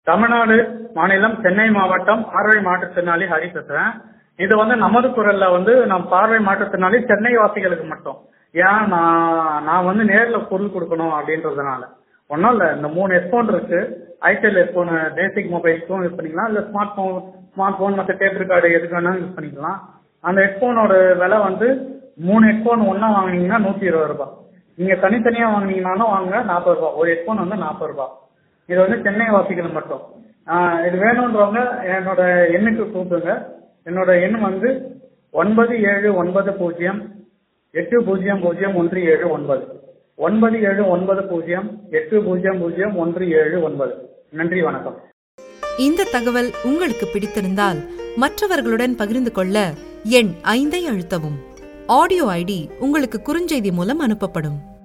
தமிழ்நாடு மாநிலம் சென்னை மாவட்டம் பார்வை மாற்றுத்திறனாளி ஹரி பேசுறேன் இது வந்து நமது குரல்ல வந்து நம் பார்வை மாற்றுத்திறனாளி சென்னை வாசிகளுக்கு மட்டும் ஏன் நான் நான் வந்து நேர்ல பொருள் கொடுக்கணும் அப்படின்றதுனால ஒன்றும் இல்லை இந்த மூணு ஹெட்ஃபோன் இருக்கு ஐடெல் ஹெட்ஃபோன் பேசிக் மொபைல்ஸும் யூஸ் பண்ணிக்கலாம் இல்லை ஸ்மார்ட் ஃபோன் ஸ்மார்ட் ஃபோன் மற்ற டேப் ரெக்கார்டு எதுக்கு வேணாலும் யூஸ் பண்ணிக்கலாம் அந்த ஹெட்ஃபோனோட விலை வந்து மூணு ஹெட்ஃபோன் ஒன்றா வாங்குனீங்கன்னா நூற்றி இருபது ரூபாய் நீங்கள் தனித்தனியாக வாங்குனீங்கனாலும் வாங்க நாற்பது ரூபாய் ஒரு ஹெட்ஃபோன் வந்து நாற்பது ரூபாய் இது வந்து சென்னை வாசிகள் மட்டும் ஆஹ் இது வேணுன்றவங்க என்னோட எண்ணுக்கு கூப்பிடுங்க என்னோட எண் வந்து ஒன்பது ஏழு ஒன்பது பூஜ்ஜியம் எட்டு பூஜ்ஜியம் பூஜ்ஜியம் ஒன்று ஏழு ஒன்பது ஒன்பது ஏழு ஒன்பது பூஜ்ஜியம் எட்டு பூஜ்ஜியம் பூஜ்ஜியம் ஒன்று ஏழு ஒன்பது நன்றி வணக்கம் இந்த தகவல் உங்களுக்கு பிடித்திருந்தால் மற்றவர்களுடன் பகிர்ந்து கொள்ள எண் ஐந்தை அழுத்தவும் ஆடியோ ஐடி உங்களுக்கு குறுஞ்செய்தி மூலம் அனுப்பப்படும்